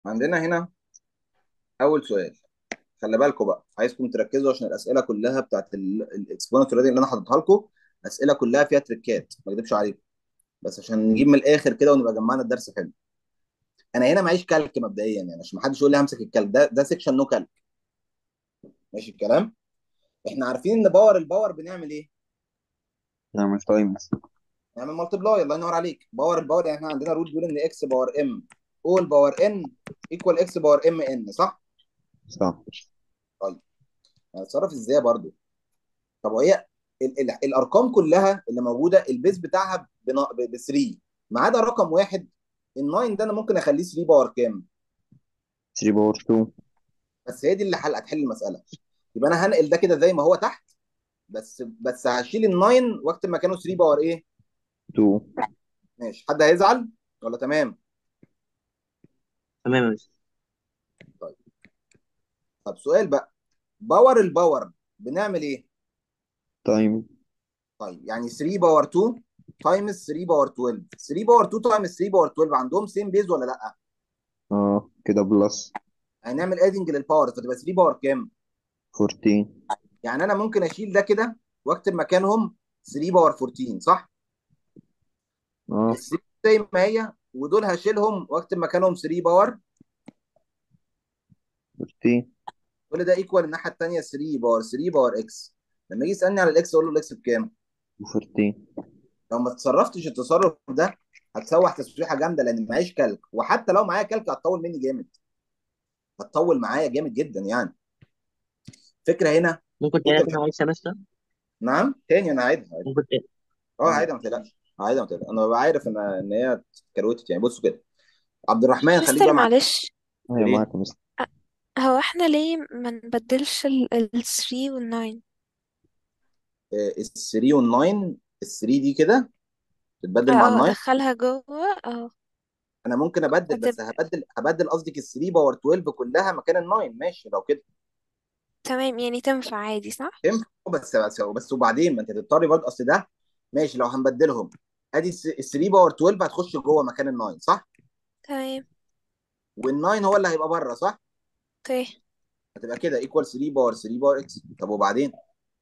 عندنا هنا اول سؤال خلي بالكم بقى عايزكم تركزوا عشان الاسئله كلها بتاعت الاكسبوننت اللي انا حاططها لكم اسئله كلها فيها تريكات ما اكذبش عليكم بس عشان نجيب من الاخر كده ونبقى جمعنا الدرس حلو انا هنا معيش كالك مبدئيا يعني عشان ما حدش يقول لي همسك الكالك ده ده سيكشن نو كالك ماشي الكلام احنا عارفين ان باور الباور بنعمل ايه نعمل تايمز نعمل مالتبلاي الله ينور عليك باور الباور يعني احنا عندنا رول بيقول ان اكس باور ام اول باور ان ايكوال اكس باور ام ان صح صح طيب هنتصرف ازاي برضو طب وهي ال ال الارقام كلها اللي موجوده البيز بتاعها ب 3 ما عدا رقم واحد ال9 ده انا ممكن اخليه 3 باور كام 3 باور 2 بس هي دي اللي حل هتحل المساله يبقى انا هنقل ده كده زي ما هو تحت بس بس هشيل ال9 واكتب مكانه 3 باور ايه 2 ماشي حد هيزعل ولا تمام تمام يا مستر طيب طب سؤال بقى باور الباور بنعمل ايه تايم طيب يعني 3 باور 2 تايمز 3 باور 12 3 باور 2 تايمز 3 باور 12 عندهم سيم بيز ولا لا اه كده بلس هنعمل ادنج للباور فتبقى 3 باور كام 14 يعني انا ممكن اشيل ده كده واكتب مكانهم 3 باور 14 صح اه ال 3 زي ما هي ودول هشيلهم واكتب مكانهم 3 باور 14 كل ده ايكوال الناحيه الثانيه 3 باور 3 باور اكس لما يجي يسالني على الاكس اقول له الاكس بكام 14 لو ما تصرفتش التصرف ده هتسوح تسويحه جامده لان معيش كالك وحتى لو معايا كالك هتطول مني جامد هتطول معايا جامد جدا يعني فكره هنا ممكن تعيدها تاني معلش يا مستر نعم تاني انا عايدها عايدها ممكن تعيد اه عايدها ما تقلقش عايدها ما تقلقش انا ببقى عارف ان ان هي كروتت يعني بصوا كده عبد الرحمن خليك مستر بقى معايا معلش ايوه ليه معاك يا مستر هو احنا ليه ما نبدلش ال ال 3 وال 9 ال 3 وال 9 ال 3 دي كده تتبدل مع ال اه 9 ادخلها جوه اه انا ممكن ابدل بس هتبقى هبدل هبدل قصدك ال 3 باور 12 كلها مكان ال 9 ماشي لو كده تمام يعني تنفع عادي صح تنفع بس بس بس وبعدين ما انت تضطري برضه اصل ده ماشي لو هنبدلهم ادي ال 3 باور 12 هتخش جوه مكان ال 9 صح تمام وال 9 هو اللي هيبقى بره صح اوكي هتبقى كده ايكوال 3 باور 3 باور اكس طب وبعدين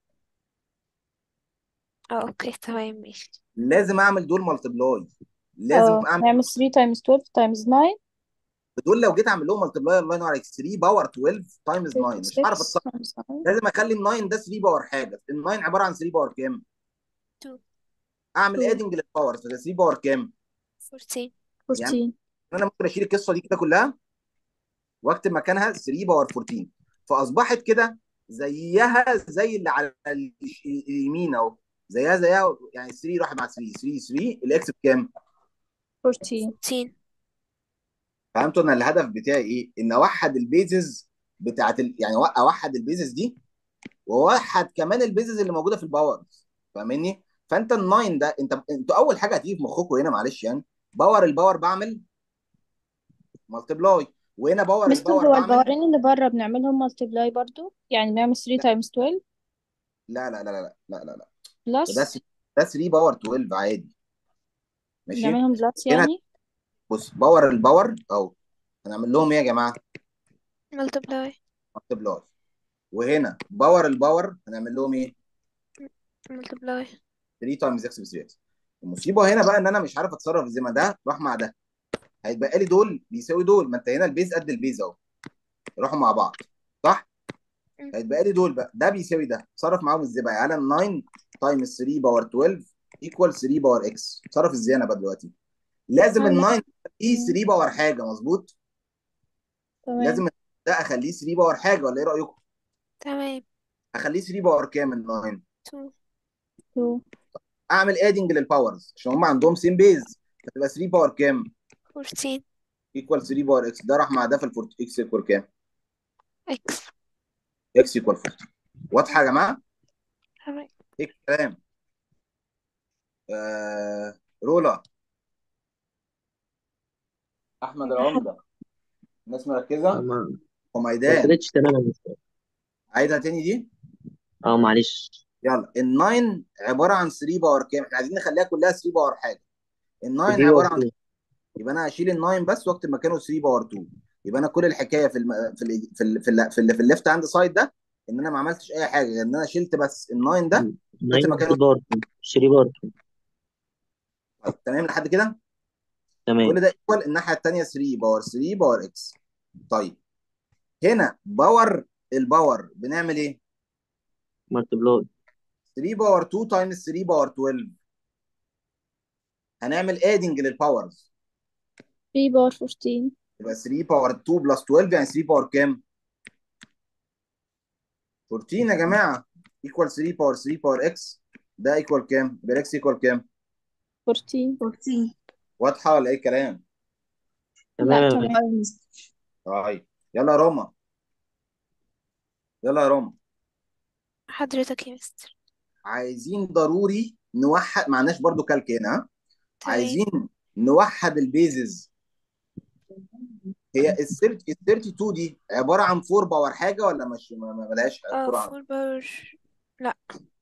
اه اوكي تمام ماشي لازم اعمل دول مالتبلاي لازم اه اعمل نعمل 3 times 12 times 9 دول لو جيت اعمل لهم مالتبلاي الله ينور عليك 3 باور 12 تايمز 9 مش هعرف 6 اتصرف times 9 لازم اخلي ال 9 ده 3 باور حاجه ال 9 عباره عن 3 باور كام 2 اعمل 2 ادنج للباور فده 3 باور كام 14 يعني 14 انا ممكن اشيل القصه دي كده كلها واكتب مكانها 3 باور 14 فاصبحت كده زيها زي اللي على الش- اليمين اهو زيها زيها يعني 3 راح مع 3 3 3 الاكس بكام 14 14 فهمتوا انا الهدف بتاعي ايه ان اوحد البيزز بتاعت ال... يعني اوحد البيزز دي واوحد كمان البيزز اللي موجوده في الباور فاهمني فانت الناين ده انت انتوا اول حاجه هتيجي في مخكم هنا معلش يعني باور الباور بعمل مالتبلاي وهنا باور مستر الباور هو بعمل الباورين اللي بره بنعملهم multiply برضو يعني بنعمل 3 times 12 لا لا لا لا لا لا لا لا ده ده plus 3 ده 3 باور 12 عادي ماشي بنعملهم plus هنا يعني بص باور الباور اهو هنعمل لهم ايه يا جماعه multiply مالتبلاي وهنا باور الباور هنعمل لهم ايه multiply 3 تايمز اكس بس 3 المصيبه هنا بقى ان انا مش عارف اتصرف زي ما ده راح مع ده هيتبقى لي دول بيساوي دول ما انت هنا البيز قد البيز اهو يروحوا مع بعض صح مم. هيتبقى لي دول بقى ده بيساوي ده اتصرف معاهم ازاي بقى يعني 9 تايمز 3 باور 12 ايكوال 3 باور اكس اتصرف ازاي انا بقى دلوقتي لازم ال 9 اخليه 3 باور حاجه مظبوط تمام لازم ده اخليه 3 باور حاجه ولا ايه رايكم تمام اخليه 3 باور كام ال 9 2 2 اعمل ادنج للباورز عشان هم عندهم سيم بيز فتبقى 3 باور كام 14 ايكوال 3 باور اكس ده راح مع ده في ال 40 اكس ايكوال كام اكس اكس ايكوال 40 واضحه يا جماعه تمام ايه الكلام آه رولا احمد العمده الناس مركزه ما ما حميدان وصلتش تمام يا مستر عايزها تاني دي اه معلش يلا ال 9 عباره عن 3 باور كام احنا عايزين نخليها كلها 3 باور حاجه ال 9 3 عباره باور عن 2 يبقى انا هشيل ال 9 بس واكتب مكانه 3 باور 2 يبقى انا كل الحكايه في الم... في ال... في ال... في ال... في, ال... في الليفت هاند سايد ده ان انا ما عملتش اي حاجه غير ان انا شلت بس ال9 ده حطيت 9 مكانه باور 2 3 باور 2 طيب تمام لحد كده تمام كل ده ايكوال الناحيه الثانيه 3 باور 3 باور اكس طيب هنا باور الباور بنعمل ايه مالتبلاي 3 باور 2 تايمز 3 باور 12 هنعمل ادنج للباورز 3 باور 14 يبقى 3 باور 2 بلس 12 يعني 3 باور كام 14 يا جماعه ايكوال 3 باور 3 باور اكس ده ايكوال كام يبقى اكس ايكوال كام 14 14 واضحه ولا ايه الكلام تمام لا يا تمام مستر اه يا مستر طيب يلا يا روما يلا يا روما حضرتك يا مستر عايزين ضروري نوحد معناش برضو كالك هنا ها؟ تمام عايزين نوحد البيزز هي ال 32 دي عباره عن 4 باور حاجه ولا مش ما ما- ملهاش اه 4 عن فور باور لا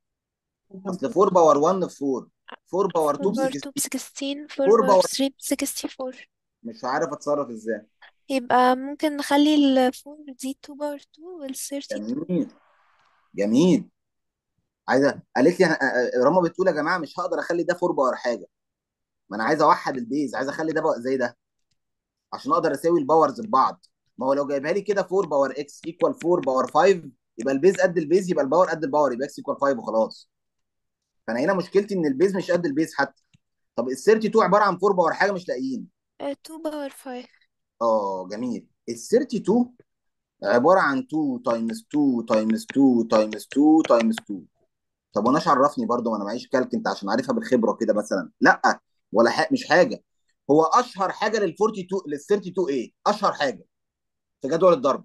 اصل 4 باور 1 ب 4 4 باور 2 فور ب باور 16 2 ب 16 فور 4 باور باور 3 ب 64 مش عارف اتصرف ازاي يبقى ممكن نخلي الفور دي 2 باور 2 وال 32 جميل جميل عايزه قالت لي أنا- أ- أ- رامه بتقول يا جماعه مش هقدر اخلي ده 4 باور حاجه ما انا عايز اوحد البيز عايز اخلي ده بقى زي ده عشان اقدر اساوي الباورز ببعض ما هو لو جايبها لي كده 4 باور اكس ايكوال 4 باور 5 يبقى البيز قد البيز يبقى الباور قد الباور يبقى اكس ايكوال 5 وخلاص فانا هنا مشكلتي ان البيز مش قد البيز حتى طب ال 32 عباره عن 4 باور حاجه مش لاقيين 2 باور 5 اه جميل ال 32 عباره عن 2 تايمز 2 تايمز 2 تايمز 2 تايمز 2 طب وانا عرفني برضو ما انا معيش كالك انت عشان عارفها بالخبره كده مثلا لا ولا ح... مش حاجه هو اشهر حاجه لل 42 لل 32 ايه اشهر حاجه في جدول الضرب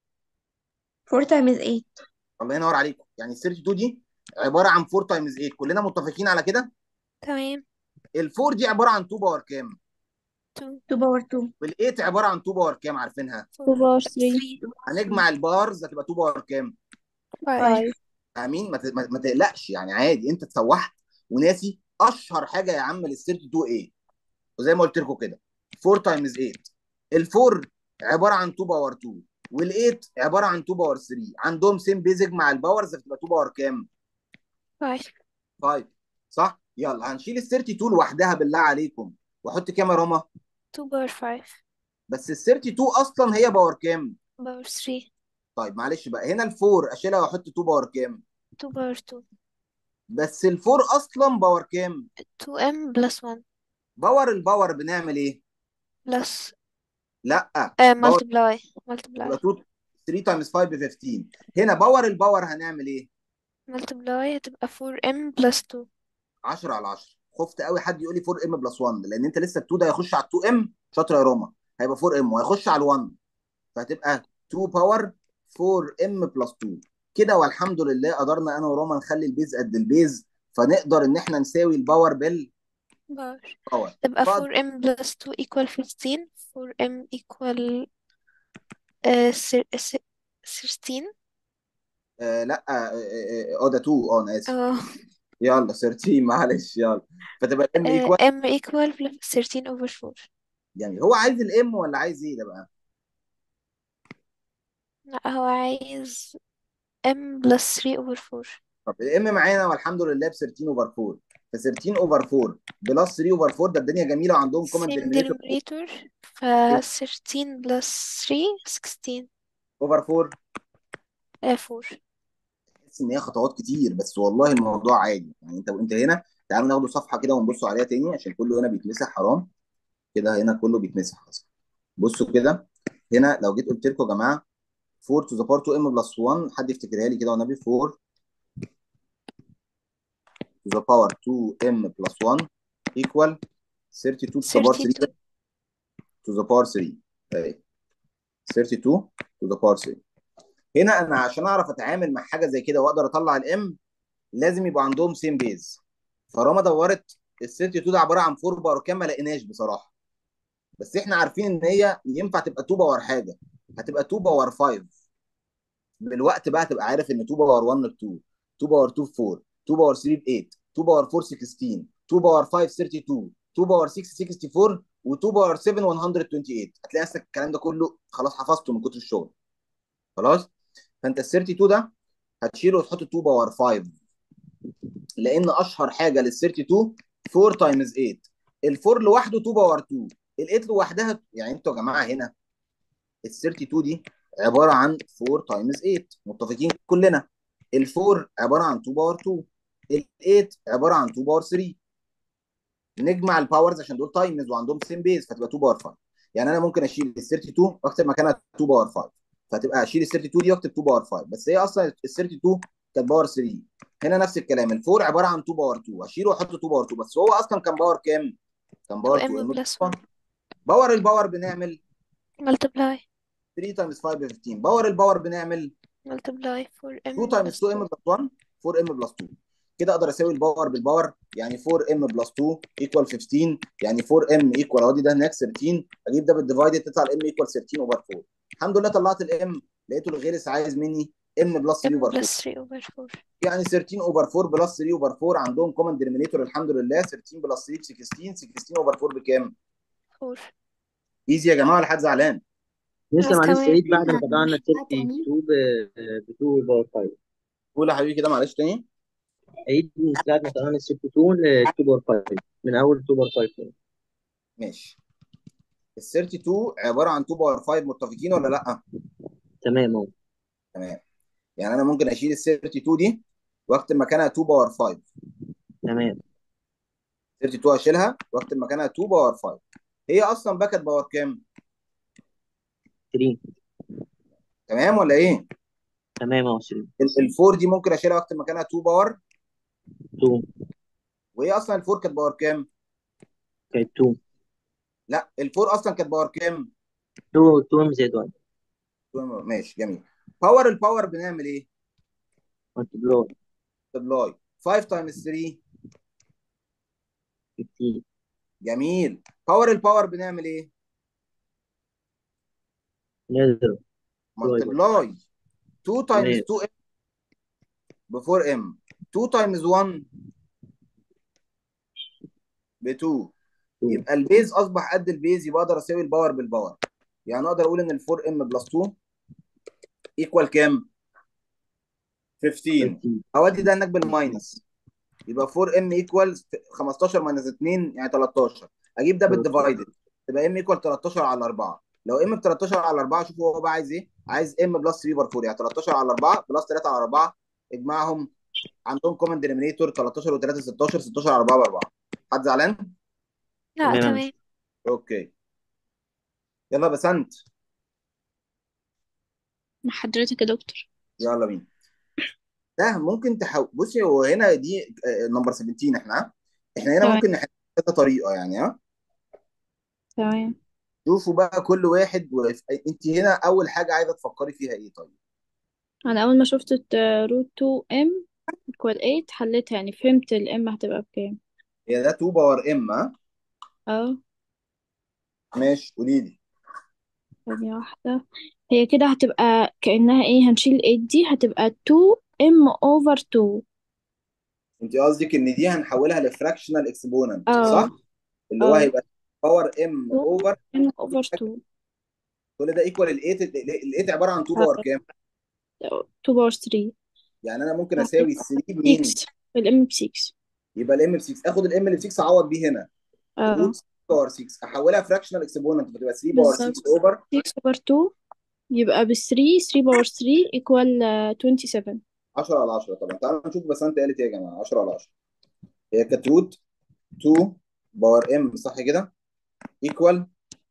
4 تايمز 8 الله ينور عليكم يعني ال 32 دي عباره عن 4 تايمز 8 كلنا متفقين على كده تمام ال 4 دي عباره عن 2 باور كام 2 2 باور 2 وال 8 عباره عن 2 باور كام عارفينها 2 باور 3 3 هنجمع البارز هتبقى 2 باور كام 5 5 امين ما ت- ما ما تقلقش يعني عادي انت اتسوحت وناسي اشهر حاجه يا عم لل 32 ايه وزي ما قلت لكم كده 4 تايمز 8 ال 4 عباره عن 2 باور 2 وال 8 عباره عن 2 باور 3 عندهم سيم بيزك مع الباورز هتبقى 2 باور كام 5 5 صح يلا هنشيل ال 32 لوحدها بالله عليكم واحط كام يا رما 2 باور 5 بس ال 32 اصلا هي باور كام باور 3 طيب معلش بقى هنا ال 4 اشيلها واحط 2 باور كام 2 باور 2 بس ال 4 اصلا باور كام 2m بلس 1 باور الباور بنعمل ايه بلس لا آه باور multiply يبقى multiply 2 3 تايمز 5 ب 15 هنا باور الباور هنعمل ايه multiply هتبقى 4m بلس 2 10 على 10 خفت قوي حد يقول لي 4 ام بلس 1 لان انت لسه ال 2 ده هيخش على ال 2 ام شاطر يا روما هيبقى 4 ام وهيخش على ال 1 فهتبقى 2 باور 4 ام بلس 2 كده والحمد لله قدرنا انا وروما نخلي البيز قد البيز فنقدر ان احنا نساوي الباور بالباور باور تبقى فقد 4m بلس 2 equal 15 4m equal آه سر... سر... 13 آه لا اه آه، آه، آه، ده 2 اه انا اسف اه يلا 13 معلش يلا فتبقى الام آه، ايكوال m equal 13 over 4 جميل هو عايز الام ولا عايز ايه ده بقى لا هو عايز m plus 3 over 4 طب الام معانا والحمد لله ب 13 اوفر 4 ف 13 اوفر 4 بلس 3 اوفر 4 ده الدنيا جميله وعندهم كومن same دينومينيتور denominator ف 13 plus 3 16 اوفر 4 آه 4 تحس ان هي خطوات كتير بس والله الموضوع عادي يعني انت وانت هنا تعالوا ناخدوا صفحه كده ونبص عليها تاني عشان كله هنا بيتمسح حرام كده هنا كله بيتمسح اصلا بصوا كده هنا لو جيت قلت لكم يا جماعه 4 to the power 2 m plus 1 حد يفتكرها لي كده والنبي 4 to the power 2 m plus 1 equal 32 to the power 3 32 to the power 3 اهي 32 to the power 3 هنا انا عشان اعرف اتعامل مع حاجه زي كده واقدر اطلع الام لازم يبقى عندهم سيم بيز فراما دورت ال 32 ده عباره عن 4 باور كام ما لقيناش بصراحه بس احنا عارفين ان هي ينفع تبقى 2 باور حاجه هتبقى 2 باور 5 بالوقت بقى تبقى عارف ان 2 باور 1 ب 2 2 باور 2 ب 4 2 باور 3 ب 8 2 باور 4 16 2 باور 5 32 2 باور 6 64 و2 باور 7 128 هتلاقي نفسك الكلام ده كله خلاص حفظته من كتر الشغل خلاص فانت ال 32 ده هتشيله وتحط 2 باور 5 لان اشهر حاجه لل 32 4 تايمز 8 ال4 لوحده 2 باور 2 ال8 لوحدها يعني انتوا يا جماعه هنا ال 32 دي عباره عن 4 تايمز 8 متفقين كلنا ال4 عباره عن 2 باور 2 ال8 عباره عن 2 باور 3 نجمع الباورز عشان دول تايمز وعندهم سيم بيز فتبقى 2 باور 5 يعني انا ممكن اشيل ال 32 واكتب مكانها 2 باور 5 فتبقى اشيل ال 32 دي واكتب 2 باور 5 بس هي اصلا ال 32 كانت باور 3 هنا نفس الكلام ال4 عباره عن 2 باور 2 اشيله واحط 2 باور 2 بس هو اصلا كان باور كام؟ كان باور 2 2m ام plus 1 باور الباور بنعمل multiply 3 تايمز 5 ب 15 باور الباور بنعمل multiply 4m 2 تايمز plus 2 ام 2 بلس 1 4 ام بلس 2 كده اقدر اساوي الباور بالباور يعني 4 ام بلس 2 ايكوال 15 يعني 4 ام ايكوال اهو دي ده هناك 13 اجيب ده بالديفايدد تطلع الام ايكوال 13 اوفر 4 الحمد لله طلعت الام لقيته الغيرس عايز مني ام بلس 3 m اوفر 4 plus 3 over 4 يعني 13 اوفر 4 بلس 3 اوفر 4 عندهم كومن دينومينيتور الحمد لله 13 بلس 3 ب 16 16 اوفر 4 بكام؟ 4 ايزي يا جماعه ولا حد زعلان؟ لسه بس معلش تمام عيد بعد ما معلش طلعنا بقى تاني 32 ب 2 باور 5 قول يا حبيبي كده معلش تاني عيد من ساعة ما طلعنا 62 ل 2 باور 5 من أول 2 باور 5 ماشي ال 32 عباره عن 2 باور 5 متفقين ولا لا؟ تمام أهو تمام يعني انا ممكن اشيل ال 32 دي واكتب مكانها 2 باور 5 تمام 32 اشيلها واكتب مكانها 2 باور 5 هي اصلا باكت باور كام؟ 3 تمام ولا ايه؟ تمام أهو 3 ال 4 دي ممكن اشيلها واكتب مكانها 2 باور 2 وهي اصلا ال 4 كانت باور كام؟ كانت 2 لا ال 4 اصلا كانت باور كام؟ 2 2 زائد 1 ماشي جميل باور الباور بنعمل ايه؟ ملتبلاي سبلاي 5 تايمز 3 15 جميل باور الباور بنعمل ايه؟ نضرب ملتبلاي 2 تايمز تمام 2 ام ب 4 ام 2 تايمز 1 ب 2 2 يبقى البيز اصبح قد البيز يبقى اقدر اساوي الباور بالباور يعني اقدر اقول ان ال 4 ام بلس 2 ايكوال كام؟ 15 15 اودي ده هناك بالماينس يبقى 4 ام ايكوال 15 ماينس 2 يعني 13 اجيب ده 13 بالديفايدد تبقى ام ايكوال 13 على 4 لو ام ب 13 على 4 شوفوا هو بقى عايز ايه؟ عايز ام بلس 3 بار 4 يعني 13 على 4 بلس 3 على 4 اجمعهم عندهم كومن دينومينيتور 13 و3 16 16 على 4 ب 4 حد زعلان؟ لا تمام تمام اوكي يلا بسنت مع حضرتك يا دكتور يلا بينا ده ممكن تحول بصي هو هنا دي نمبر 17 احنا ها؟ احنا هنا تمام ممكن نحل كذا طريقه يعني ها تمام شوفوا بقى كل واحد و... انت هنا اول حاجه عايزه تفكري فيها ايه طيب انا اول ما شفت روت 2 ام equal 8 حليتها يعني فهمت الام هتبقى بكام هي ده 2 باور ام ها اه ماشي قولي لي ثانية واحدة هي كده هتبقى كأنها ايه هنشيل 8 دي هتبقى 2 ام over 2 انت قصدك ان دي هنحولها لفراكشنال اكسبوننت اه صح اللي هو اه هيبقى باور ام 2 اوفر ام over 2 كل ده ايكوال ال 8 ال 8 عباره عن 2 اه باور كام 2 باور 3 يعني انا ممكن اساوي ال 3 بمين 6 الام ب 6 يبقى الام ب 6 اخد الام اللي ب 6 اعوض بيه هنا اه روت 6 باور 6 احولها فراكشنال اكسبوننت فتبقى 3 باور 6 بالظبط اوفر 6 over 2 يبقى ب 3 3 باور 3 equal آه، 27 10 على 10 طبعا تعالوا نشوف بس انت قالت ايه يا جماعه 10 على 10 هي كانت روت 2 باور ام صح كده ايكوال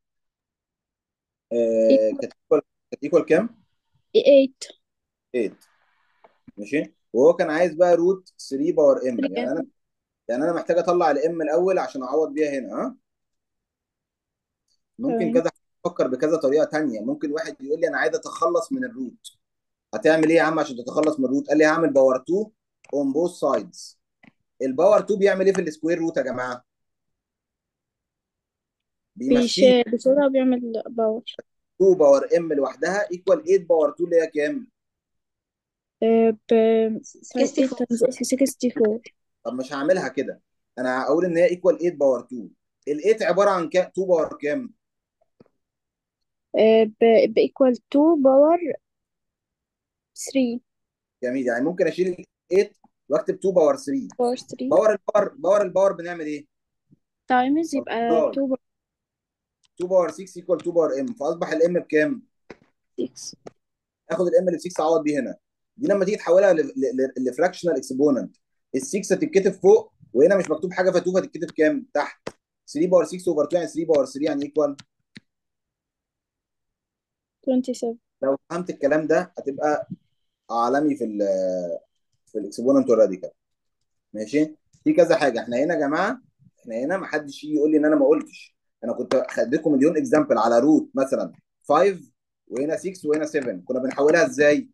آه كانت ايكوال كانت ايكوال كام 8 8 ماشي وهو كان عايز بقى روت 3 باور ام يعني انا يعني انا محتاج اطلع الام الاول عشان اعوض بيها هنا ها ممكن تمام كذا حد يفكر بكذا طريقه تانية ممكن واحد يقول لي انا عايز اتخلص من الروت هتعمل ايه يا عم عشان تتخلص من الروت قال لي هعمل باور 2 اون بوث سايدز الباور 2 بيعمل ايه في السكوير روت يا جماعه بيمشيه بيشيل بسرعة بيعمل باور 2 باور ام لوحدها ايكوال 8 باور 2 اللي هي كام آه، ب 8 64 times 64 طب مش هعملها كده انا هقول ان هي ايكوال 8 باور 2 ال 8 عباره عن كام 2 باور كام آه، ب بإيكوال 2 باور 3 جميل يعني ممكن اشيل ال 8 واكتب 2 باور 3 باور 3 باور الباور باور الباور بنعمل ايه تايمز يبقى باور 2 باور 2 باور 6 ايكوال 2 باور ام فاصبح الام بكام 6 اخد الام اللي في 6 اعوض بيه هنا دي لما تيجي تحولها لفراكشنال اكسبوننت ال 6 هتتكتب فوق وهنا مش مكتوب حاجه ف 2 هتتكتب كام تحت 3 باور 6 اوفر 2 يعني 3 باور 3 يعني ايكوال 27 لو فهمت الكلام ده هتبقى عالمي في ال في الاكسبوننت والراديكال ماشي في كذا حاجه احنا هنا يا جماعه احنا هنا ما حدش يجي يقول لي ان انا ما قلتش انا كنت خدتكم مليون اكزامبل على روت مثلا 5 وهنا 6 وهنا 7 كنا بنحولها ازاي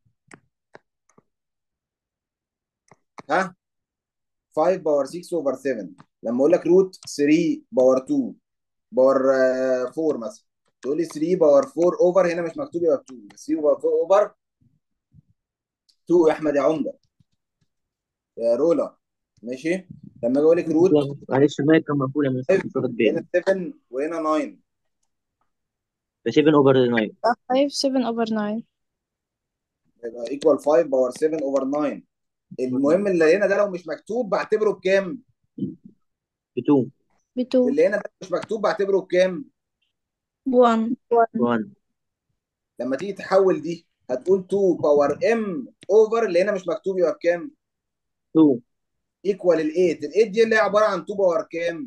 ها 5 باور 6 اوفر 7 لما اقول لك روت 3 باور 2 باور آه، 4 مثلا تقول لي 3 باور 4 اوفر هنا مش مكتوب يبقى 2 3 باور 4 اوفر 2 يا احمد يا عمده يا رولا ماشي لما اجي اقول لك روت معلش المايك كان مقفول من 5 مش واخد بالي هنا 7 وهنا 9 ده 7 اوفر 9 5 7 over 9 يبقى ايكوال 5 باور 7 اوفر 9 المهم اللي هنا ده لو مش مكتوب بعتبره بكام؟ ب 2 ب 2 واللي هنا ده مش مكتوب بعتبره بكام؟ 1 1 لما تيجي تحول دي هتقول 2 باور ام اوفر اللي هنا مش مكتوب يبقى بكام؟ 2 ايكوال ال 8 ال 8 دي اللي هي عباره عن 2 باور كام؟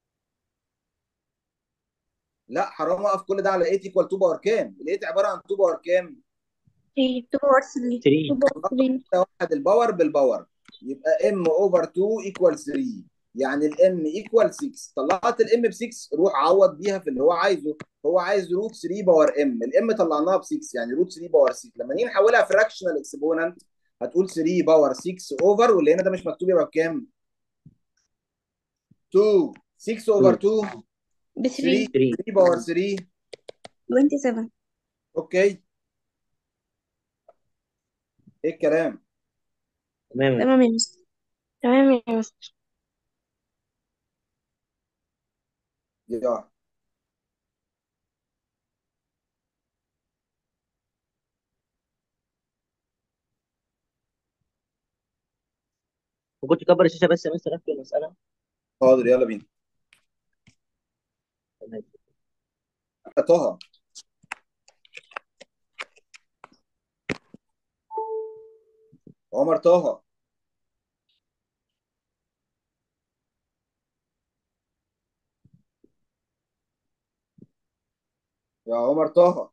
لا حرام اقف كل ده على 8 ايكوال 2 باور كام؟ ال 8 عباره عن 2 باور كام؟ 3 2 باور 3 3 2 باور 3 واحد الباور بالباور يبقى ام اوفر 2 ايكوال 3 يعني الام ايكوال 6 طلعت الام ب 6 روح عوض بيها في اللي هو عايزه هو عايز روت 3 باور ام الام طلعناها ب 6 يعني روت 3 باور 6 لما نيجي نحولها فراكشنال اكسبوننت هتقول 3 باور 6 اوفر واللي هنا ده مش مكتوب يبقى بكام 2 6 اوفر 2 ب 3 3 3 3 باور 3 27 اوكي ايه الكلام تمام تمام يا مستر تمام يا مستر يا وكنت كبر الشاشه بس يا مستر اكتب المساله حاضر يلا بينا تمام طه عمر طه يا عمر طه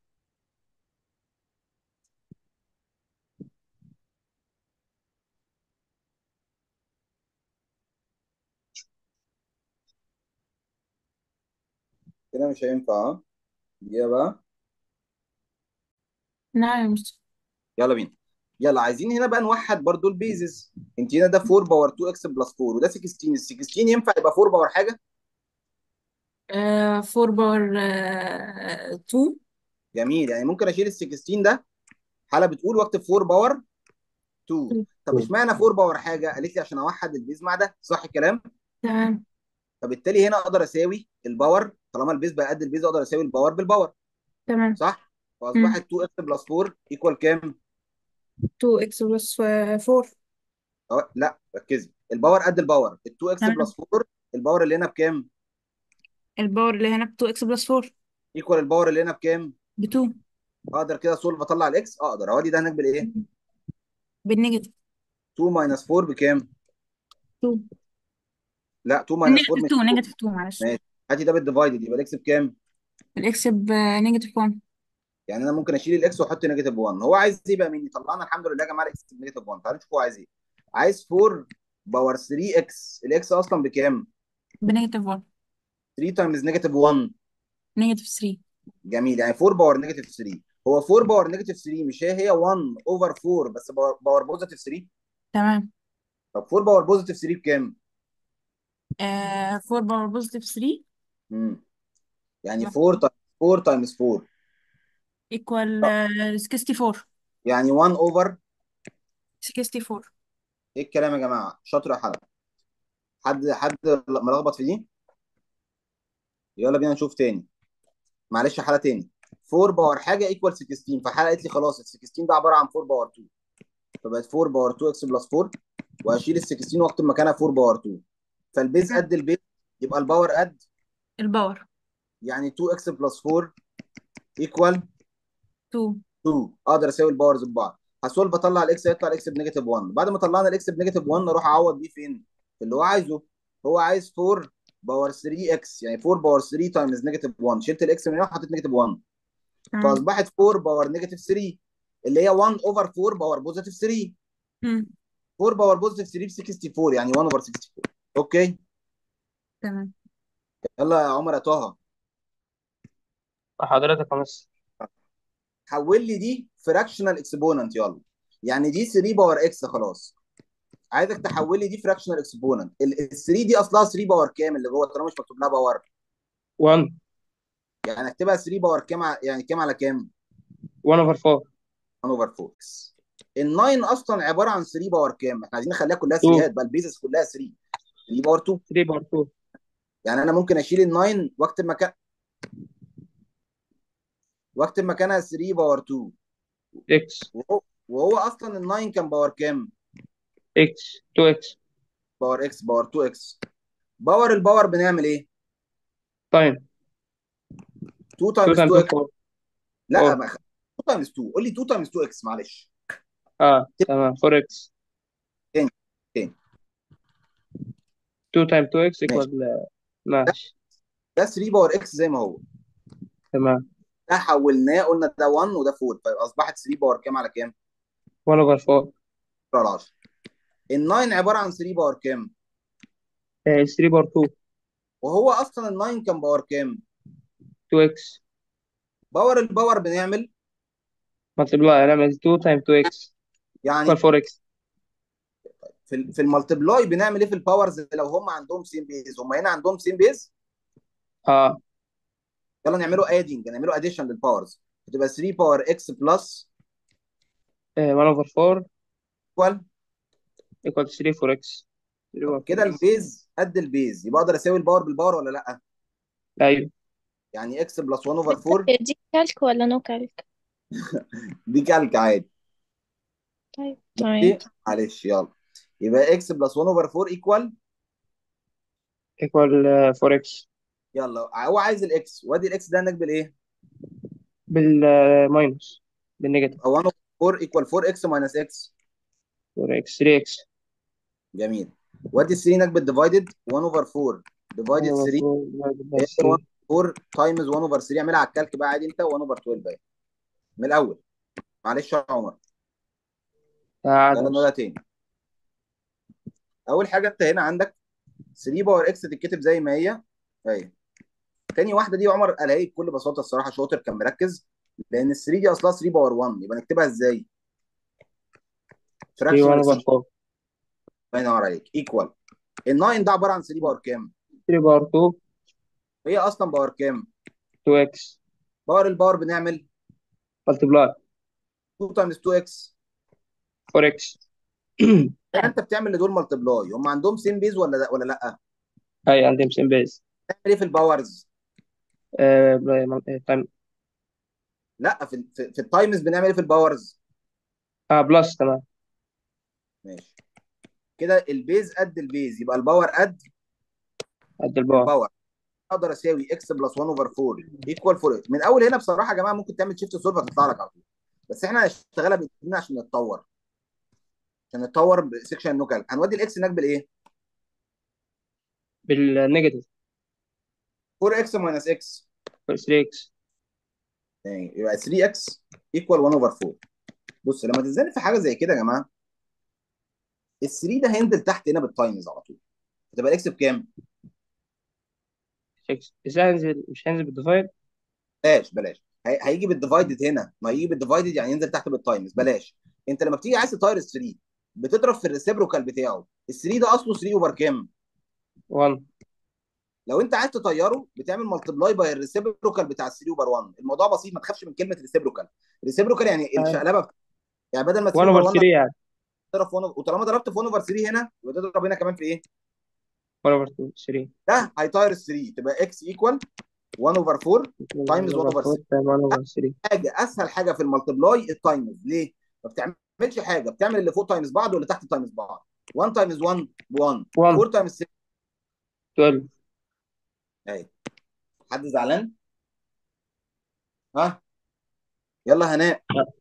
كده مش هينفع ها دقيقة بقى نعم يا مستر يلا بينا يلا عايزين هنا بقى نوحد برضو البيزز انت هنا ده 4 باور 2 اكس بلس 4 وده 16 ال 16 ينفع يبقى 4 باور حاجة آه 4 باور آه 2 جميل يعني ممكن اشيل ال 16 ده حالة بتقول واكتب 4 باور 2 طب اشمعنى 4 باور حاجة قالت لي عشان اوحد البيز مع ده صح الكلام تمام فبالتالي هنا اقدر اساوي الباور طالما البيز بقى قد البيز اقدر اساوي الباور بالباور تمام صح مم. فاصبحت 2 اكس بلس 4 ايكوال كام 2 اكس بلس 4 أه لا ركزي الباور قد الباور ال 2 اكس تمام بلس 4 الباور اللي هنا بكام الباور اللي هنا ب 2 اكس بلس 4 ايكوال الباور اللي هنا بكام ب 2 اقدر كده سولف اطلع الاكس اقدر اودي ده هناك بالايه بالنيجاتيف 2 ماينس 4 بكام 2 لا 2 ماينس 4 نيجاتيف مش 2 4 نيجاتيف 2 معلش ماشي هاتي ده بالديفايدد يبقى الاكس بكام الاكس بنيجاتيف 1 يعني انا ممكن اشيل الاكس واحط نيجاتيف 1 هو عايز ايه بقى مني طلعنا الحمد لله يا جماعه الاكس بنيجاتيف 1 تعالوا نشوف هو عايز ايه عايز 4 باور 3 اكس الاكس اصلا بكام بنيجاتيف 1 3 تايمز نيجاتيف 1 نيجاتيف 3 جميل يعني 4 باور نيجاتيف 3 هو 4 باور نيجاتيف 3 مش هي هي 1 اوفر 4 بس باور, باور بوزيتيف 3 تمام طب 4 باور بوزيتيف 3 بكام؟ آه 4 باور بوزيتيف 3 امم يعني 4 تايمز 4 تايمز 4 ايكوال 64 يعني 1 اوفر 64 ايه الكلام يا جماعه؟ شاطر يا حلقه حد حد ملخبط في دي؟ يلا بينا نشوف تاني معلش حاله تاني 4 باور حاجه ايكوال 16 فحاله قالت لي خلاص ال 16 ده عباره عن 4 باور 2 فبقت 4 باور 2 اكس بلس 4 وهشيل ال 16 واكتب مكانها 4 باور 2 فالبيز قد البيز يبقى الباور قد الباور يعني 2 اكس بلس 4 ايكوال 2 2 اقدر اساوي الباورز ببعض هسولف اطلع الاكس يطلع الاكس بنيجاتيف 1 بعد ما طلعنا الاكس بنيجاتيف 1 اروح اعوض بيه فين؟ في اللي هو عايزه هو عايز 4 باور 3 اكس يعني 4 باور 3 تايمز نيجاتيف 1 شلت الاكس من هنا وحطيت نيجاتيف 1 تمام فاصبحت 4 باور نيجاتيف 3 اللي هي 1 اوفر 4 باور بوزيتيف 3 مم. 4 باور بوزيتيف 3 ب 64 يعني 1 اوفر 64 اوكي تمام يلا يا عمر يا طه حضرتك يا مستر حول لي دي فراكشنال اكسبوننت يلا يعني دي 3 باور اكس خلاص عايزك تحول لي دي فراكشنال اكسبوننت ال 3 دي اصلها 3 باور كام اللي جوه طالما مش مكتوب لها باور 1 يعني اكتبها 3 باور كام ع- يعني كام على كام 1 اوفر 4 1 اوفر 4 ال 9 اصلا عباره عن 3 باور كام احنا عايزين نخليها كلها 2 3 بقى البيزس كلها 3 3 باور 2 3 باور 2 يعني انا ممكن اشيل ال 9 واكتب مكان واكتب مكانها 3 باور 2 اكس وهو, وهو اصلا ال 9 كان باور كام اكس 2 اكس باور اكس باور 2 اكس باور الباور بنعمل ايه تايم 2 2 تايمز تايمز 2 اكس 4 لا 4 ما 2 تايمز 2 قول لي 2 تايمز 2 اكس معلش اه تمام 4 اكس تاني تاني 2 تايم 2 اكس ماشي ايكوال ده ماشي ده 3 باور اكس زي ما هو تمام ده حولناه قلنا ده 1 وده 4 فاصبحت 3 باور كام على كام 1 اوفر 4 على 10 ال 9 عباره عن 3 باور كام 3 باور 2 وهو اصلا ال 9 كان باور كام 2 اكس باور الباور بنعمل ملتبلاي هنعمل 2 تايم 2 اكس يعني ايكوال 4 اكس في ال- في المالتبلاي بنعمل ايه في الباورز لو هم عندهم سيم بيز هم هنا عندهم سيم بيز اه يلا نعمله ادنج نعمله اديشن للباورز هتبقى 3 باور اكس بلس 1 اوفر 4 ايكوال ايكوال 3 4 اكس 3 باور 4 كده اكس البيز قد البيز يبقى اقدر اساوي الباور بالباور ولا لا ايوه يعني اكس بلس 1 اوفر 4 دي كالك ولا نو كالك دي كالك عادي طيب اوكي تمام معلش يلا يبقى اكس بلس 1 اوفر 4 ايكوال ايكوال 4 اكس يلا هو عايز الاكس وادي الاكس ده نكبل ايه بالماينس بالنيجاتيف 1 اوفر 4 ايكوال 4 اكس ماينس اكس 4 اكس 3 اكس جميل وادي 3 نكبل ديفايدد 1 اوفر 4 1 ديفايدد اوفر 3 4 divided by هي 1 3 4 تايمز 1 اوفر 3 اعملها على الكالك بقى عادي انت 1 اوفر 12 بقى من الاول معلش يا عمر تعال يلا نقولها تاني اول حاجه انت هنا عندك 3 باور اكس تتكتب زي ما هي اهي تاني واحده دي عمر قالها لي بكل بساطه الصراحه شاطر كان مركز لان ال 3 دي اصلها 3 باور 1 يبقى نكتبها ازاي 3 1 فراكشنال اوفر 4 الله ينور عليك ايكوال ال 9 ده عباره عن 3 باور كام 3 باور 2 هي اصلا باور كام 2 اكس باور الباور بنعمل ملتبلاي 2 تايمز 2 اكس 4 اكس انت بتعمل لدول مالتبلاي هم عندهم سيم بيز ولا لا ولا لا اي عندي سيم بيز بتعمل ايه في الباورز تايم لا في في, في التايمز بنعمل ايه في الباورز اه بلس تمام ماشي كده البيز قد البيز يبقى الباور قد قد الباور الباور اقدر اساوي اكس بلس 1 اوفر 4 ايكوال 4 من اول هنا بصراحه يا جماعه ممكن تعمل شيفت سولف هتطلع لك على طول بس احنا هنشتغلها بايدينا عشان نتطور عشان نتطور بسكشن النوكال هنودي الاكس هناك بالايه؟ بالنيجاتيف 4 اكس ماينس اكس 3 اكس يعني يبقى 3 اكس ايكوال 1 اوفر 4 بص لما تتزنق في حاجه زي كده يا جماعه ال 3 ده هينزل تحت هنا بالتايمز على طول هتبقى الاكس بكام؟ اكس ازاي هنزل مش هنزل بالديفايد بلاش بلاش هي- هيجي بالديفايدد هنا ما هيجي بالديفايدد يعني ينزل تحت بالتايمز بلاش انت لما بتيجي عايز تطير ال 3 بتضرب في الريسيبروكال بتاعه ال 3 ده اصله 3 اوفر كام؟ 1 لو انت عايز تطيره بتعمل مالتبلاي باي الريسيبروكال بتاع ال 3 اوفر 1 الموضوع بسيط ما تخافش من كلمه ريسيبروكال ريسيبروكال يعني الشقلبه بت- يعني بدل ما 3 1 اوفر اوفر 1 3 يعني تضرب في 1 وطالما ضربت في 1 اوفر 3 هنا يبقى تضرب هنا كمان في ايه؟ 1 over 2 3 ده هيطير ال 3 تبقى اكس ايكوال 1 اوفر 4 تايمز 1 اوفر 6 1 over 3 حاجه اسهل حاجه في المالتبلاي التايمز ليه؟ ما بتعملش حاجه بتعمل اللي فوق تايمز بعض واللي تحت تايمز بعض 1 تايمز 1 ب 1 1 4 تايمز 6 12 اهي حد زعلان؟ ها يلا هناء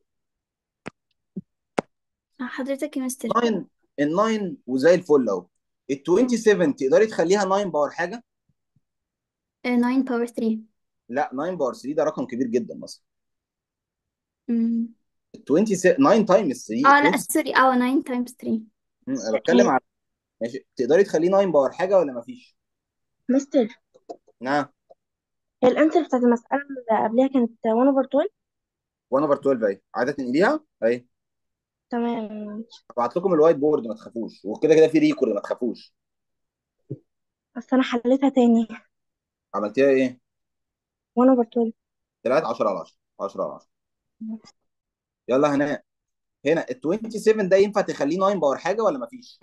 حضرتك يا مستر 9 ال 9 وزي الفل اهو ال 27 تقدري تخليها 9 باور حاجه؟ 9 باور 3 لا 9 باور 3 ده رقم كبير جدا مثلا أمم. ال 27 9 تايمز 3 اه لا 20 سوري اه 9 تايمز 3 مم، انا بتكلم على ماشي تقدري تخليه 9 باور حاجه ولا مفيش؟ مستر نعم هي الانسر بتاعت المسألة اللي قبلها كانت 1 over 12 1 اوفر 12 اهي عايزه تنقليها اهي تمام هبعت لكم الوايت بورد ما تخافوش وكده كده في ريكورد ما تخافوش بس انا حليتها تاني عملتيها ايه؟ 1 over 12 طلعت 10 على 10 10 على 10 يلا هناء هنا ال 27 ده ينفع تخليه 9 باور حاجه ولا مفيش؟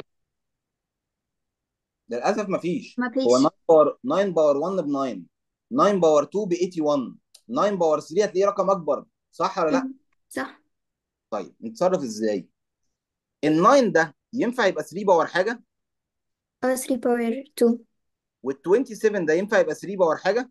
للاسف مفيش ما هو فيش 9 باور 9 باور 1 ب 9 9 باور 2 ب 81 9 باور 3 هتلاقيه رقم اكبر صح ولا لا؟ أمم. صح طيب نتصرف ازاي؟ ال 9 ده ينفع يبقى 3 باور حاجه اه 3 باور 2 وال 27 ده ينفع يبقى 3 باور حاجه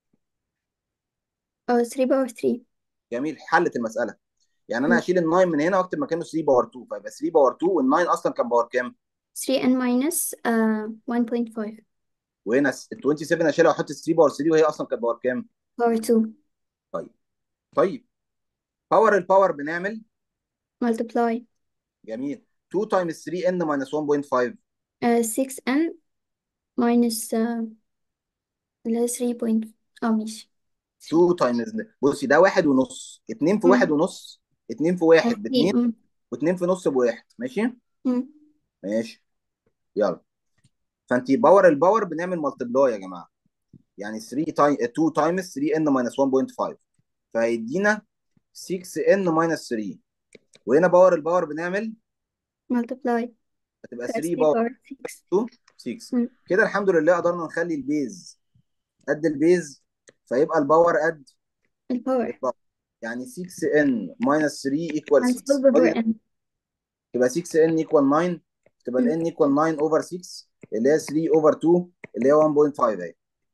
اه 3 باور 3 جميل حلت المساله يعني انا أمم. هشيل ال 9 من هنا واكتب مكانه 3 باور 2 فيبقى 3 باور 2 وال 9 اصلا كان باور كام؟ 3 n minus uh, 1.5 وهنا ال 27 هشيلها واحط 3 باور 3 وهي اصلا كانت باور كام؟ باور 2 طيب طيب باور الباور بنعمل multiply جميل 2 تايمز 3 ان ماينس 1.5 uh, 6n minus uh, اللي هي 3 point اه ماشي 2 تايمز بصي ده واحد ونص 2 في أمم. واحد ونص 2 في واحد ب 2 أمم. و2 في نص بواحد ماشي؟ أمم. ماشي يلا فانت باور الباور بنعمل مالتبلاي يا جماعه يعني 3 تايم 2 تايمز 3 ان ماينس 1.5 فهيدينا 6 ان ماينس 3 وهنا باور الباور بنعمل multiply هتبقى ف 3 3 باور باور 6 2 6 أمم. كده الحمد لله قدرنا نخلي البيز قد البيز فيبقى الباور قد الباور الباور يعني 6 ان ماينس 3 ايكوال and 6 solve over n تبقى 6 ان ايكوال 9 تبقى أمم. الان ايكوال 9 اوفر 6 اللي هي 3 اوفر 2 اللي هي 1.5 اهي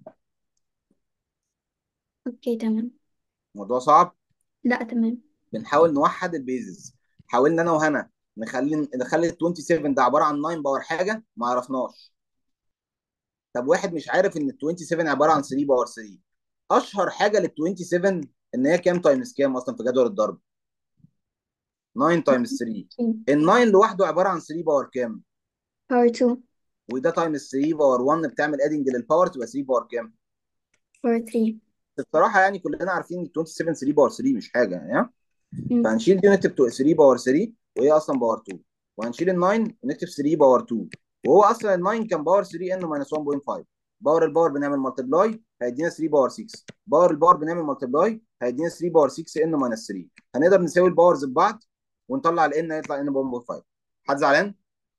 اوكي تمام الموضوع صعب لا تمام بنحاول نوحد البيزز حاولنا انا وهنا نخلي نخلي ال 27 ده عباره عن 9 باور حاجه ما عرفناش طب واحد مش عارف ان ال 27 عباره عن 3 باور 3 اشهر حاجه لل 27 ان هي كام تايمز كام اصلا في جدول الضرب 9 تايمز 3 ال 9 لوحده عباره عن 3 باور كام باور 2 وده تايمز 3 باور 1 بتعمل ادنج للباور تبقى 3 باور كام باور 3 الصراحه يعني كلنا عارفين ان 27 3 باور 3 مش حاجه يعني ها؟ أمم. فهنشيل دي ونكتب 3 باور 3 وهي اصلا باور 2 وهنشيل ال 9 ونكتب 3 باور 2 وهو اصلا ال 9 كان باور 3 ان ماينس 1.5 باور الباور بنعمل مالتبلاي هيدينا 3 باور 6 باور الباور بنعمل مالتبلاي هيدينا 3 باور 6 ان ماينس 3 هنقدر نساوي الباورز ببعض ونطلع ال ان هيطلع ان 1.5 حد زعلان؟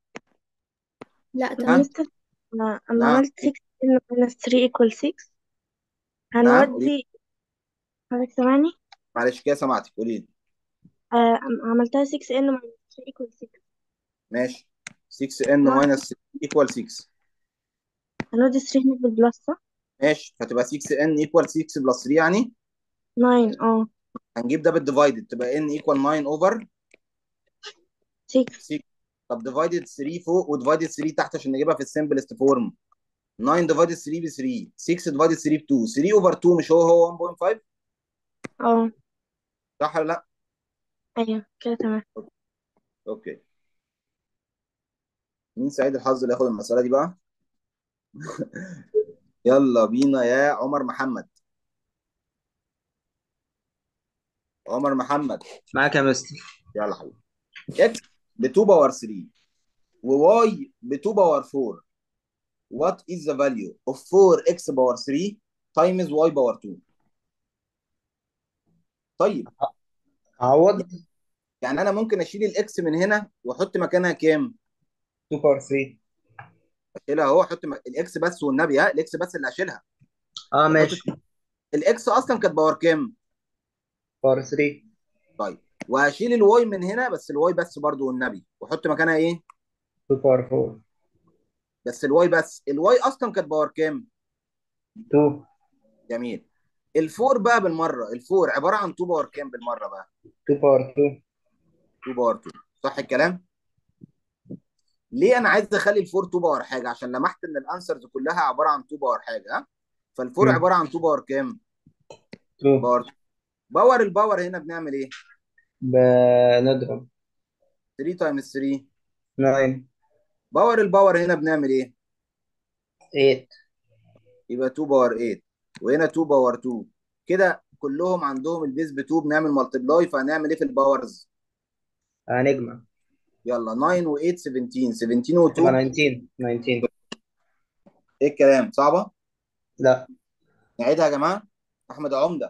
لا يا تمام مستر انا انا نعم عملت 6 ان minus 3 equal 6 نعم قولي هنودي حضرتك سامعني معلش كده سمعتك قولي لي آه عملتها 6 ان minus 3 equal 6 ماشي 6 ان نودي ماينس 3 ايكوال 6 هنودي 3 هناك بالبلس صح ماشي فتبقى 6 ان ايكوال 6 بلس 3 يعني 9 اه هنجيب ده بالديفايدد تبقى ان ايكوال 9 اوفر 6 6 طب ديفايدد 3 فوق وديفايدد 3 تحت عشان نجيبها في السمبلست فورم 9 ديفايدد 3 ب 3 6 ديفايدد 3 ب 2 3 اوفر 2 مش هو هو 1.5 اه صح ولا لا؟ ايوه كده تمام اوكي مين سعيد الحظ اللي ياخد المسألة دي بقى؟ يلا بينا يا عمر محمد عمر محمد معاك يا مستر يلا حبيبي اكس ب 2 باور 3 وواي ب 2 باور 4 what is the value of 4x باور 3 times y باور 2 طيب عوض يعني انا ممكن اشيل الاكس من هنا واحط مكانها كام 2 باور 3 شيلها اهو حط م- الاكس بس والنبي ها الاكس بس اللي هشيلها اه حط ماشي الاكس اصلا كانت باور كام باور 3 طيب وهشيل الواي من هنا بس الواي بس برضو والنبي واحط مكانها ايه 2 باور 4 بس الواي بس الواي اصلا كانت باور كام 2 جميل الفور بقى بالمره الفور عباره عن 2 باور كام بالمره بقى 2 باور 2 2 باور 2 صح الكلام ليه انا عايز اخلي الفور 2 باور حاجه عشان لمحت ان الانسرز كلها عباره عن 2 باور حاجه ها فالفور مم. عباره عن 2 باور كام 2 باور 2 باور الباور هنا بنعمل ايه بنضرب 3 تايمز 3 9 باور الباور هنا بنعمل ايه 8 يبقى 2 باور 8 وهنا 2 باور 2 كده كلهم عندهم البيز ب 2 بنعمل مالتبلاي فهنعمل ايه في الباورز هنجمع يلا 9 و8 17 17 تبقى و2 19 19 ايه الكلام صعبه لا نعيدها يا جماعه احمد عمده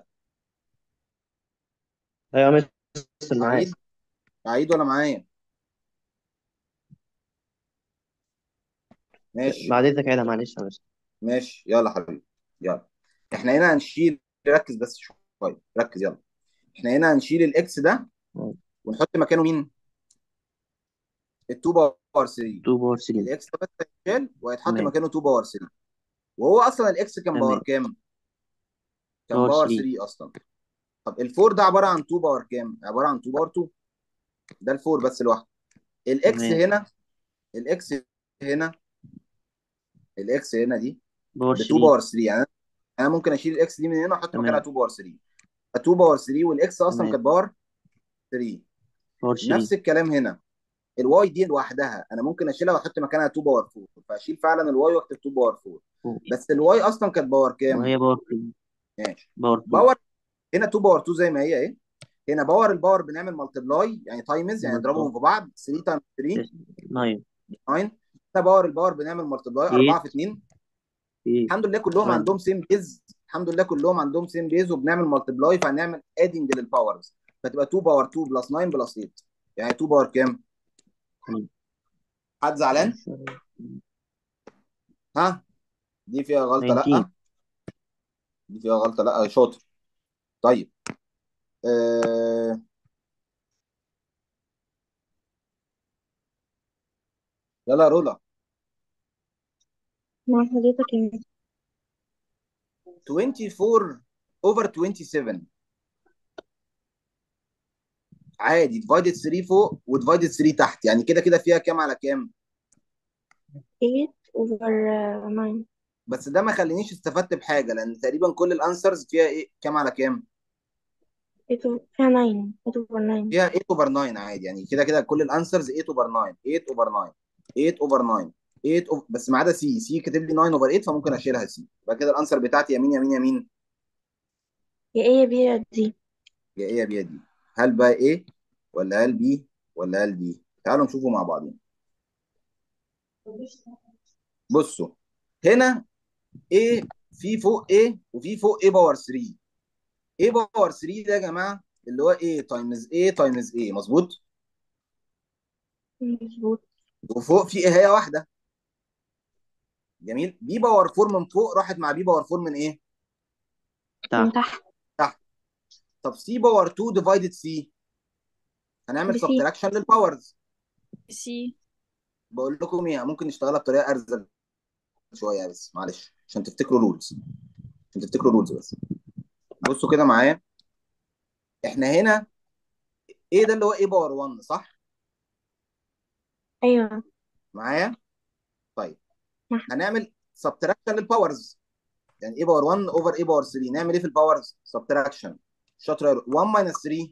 ايوه يا مستر معاك اعيد اعيد ولا معايا ماشي بعد اذنك عيدها معلش يا مستر ماشي يلا حبيبي يلا احنا هنا هنشيل ركز بس شويه ركز يلا احنا هنا هنشيل الاكس ده ونحط مكانه مين ال2 باور 3 2 باور 3 الاكس ده بس هيتشال وهيتحط تمام مكانه 2 باور 3 وهو اصلا الاكس كان باور تمام كام كان باور باور 3 3 اصلا طب الفور ده عباره عن 2 باور كام عباره عن 2 باور 2 ده الفور بس لوحده الاكس تمام هنا الاكس هنا الاكس هنا دي باور ب 2 3 باور 3 يعني انا ممكن اشيل الاكس دي من هنا واحط مكانها تمام 2 باور 3 2 باور 3 والاكس اصلا تمام كانت باور 3 باور 3 نفس الكلام هنا الواي دي لوحدها انا ممكن اشيلها واحط مكانها 2 باور 4 فاشيل فعلا الواي واكتب 2 باور 4 بس الواي اصلا كانت باور كام وهي باور 2 ماشي باور 2 باور هنا 2 باور 2 زي ما هي اهي هنا باور الباور بنعمل مالتبلاي يعني تايمز يعني نضربهم بالظبط في بعض 3 تايمز 3 9 9 هنا باور الباور بنعمل مالتبلاي 4 8 في 2 8 الحمد لله كلهم 1 عندهم سيم بيز الحمد لله كلهم عندهم سيم بيز وبنعمل مالتبلاي فهنعمل ادنج للباورز فتبقى 2 باور 2 بلس 9 بلس 8 يعني 2 باور كام؟ حد زعلان؟ ها؟ دي فيها غلطة 19 لا دي فيها غلطة لا شاطر طيب آه... يلا يا رولا مع حضرتك يا مستر 24 اوفر 27 عادي ديفايدد 3 فوق وديفايدد 3 تحت يعني كده كده فيها كام على كام 8 over 9 بس ده ما خلينيش استفدت بحاجه لان تقريبا كل الانسرز فيها ايه كام على كام 8 over- فيها 9 8 over 9 فيها 8 اوفر 9 عادي يعني كده كده كل الانسرز 8 اوفر 9 8 اوفر 9 8 اوفر 9 8 أوف... بس ما عدا سي سي كاتب لي 9 اوفر 8 فممكن اشيلها سي يبقى كده الانسر بتاعتي يمين يمين يمين يا ايه يا بي يا دي يا ايه يا بي يا دي هل بقى ايه ولا هل بي ولا هل دي تعالوا نشوفوا مع بعضين بصوا هنا ايه في فوق ايه وفي فوق ايه باور 3 ايه باور 3 ده يا جماعه اللي هو ايه تايمز ايه تايمز ايه مظبوط مظبوط وفوق في ايه هي واحده جميل بي باور 4 من فوق راحت مع بي باور 4 من ايه من تحت تحت تحت طب سي باور 2 ديفايدد سي هنعمل بسي سبتراكشن للباورز سي بقول لكم ايه ممكن نشتغلها بطريقه ارزل شويه بس معلش عشان تفتكروا رولز عشان تفتكروا رولز بس بصوا كده معايا احنا هنا ايه ده اللي هو ايه باور 1 صح ايوه معايا طيب صح. هنعمل سبتراكشن للباورز يعني ايه باور 1 اوفر ايه باور 3 نعمل ايه في الباورز سبتراكشن شاطر يا رو- 1 ماينس 3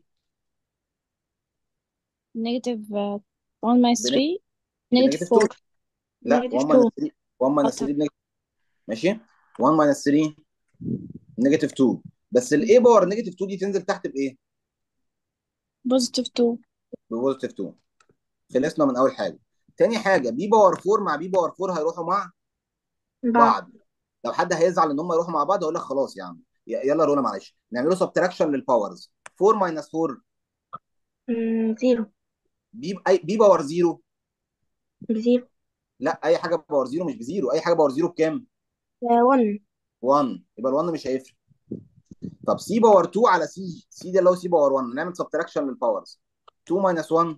نيجاتيف 1 minus 3 بنيجاتيف نيجاتيف 2 4 لا نيجاتيف 1 ماينس 2 3 1 ماينس 3 بنيجاتيف ماشي 1 ماينس 3 نيجاتيف 2 بس الاي باور نيجاتيف 2 دي تنزل تحت بايه؟ بوزيتيف 2 ببوزيتيف 2 خلصنا من اول حاجه تاني حاجه بي باور 4 مع بي باور 4 هيروحوا مع بعض بعض لو حد هيزعل ان هم يروحوا مع بعض اقول لك خلاص يا عم ي- يلا رونا معلش نعمله سبتراكشن للباورز 4 ماينس 4 مم، زيرو بي اي بي باور 0 بزيرو لا اي حاجه باور زيرو مش بزيرو اي حاجه باور زيرو بكام 1 1 يبقى ال1 مش هيفرق طب سي باور 2 على سي سي ده اللي هو سي باور 1 نعمل سبتراكشن للباورز 2 ماينس 1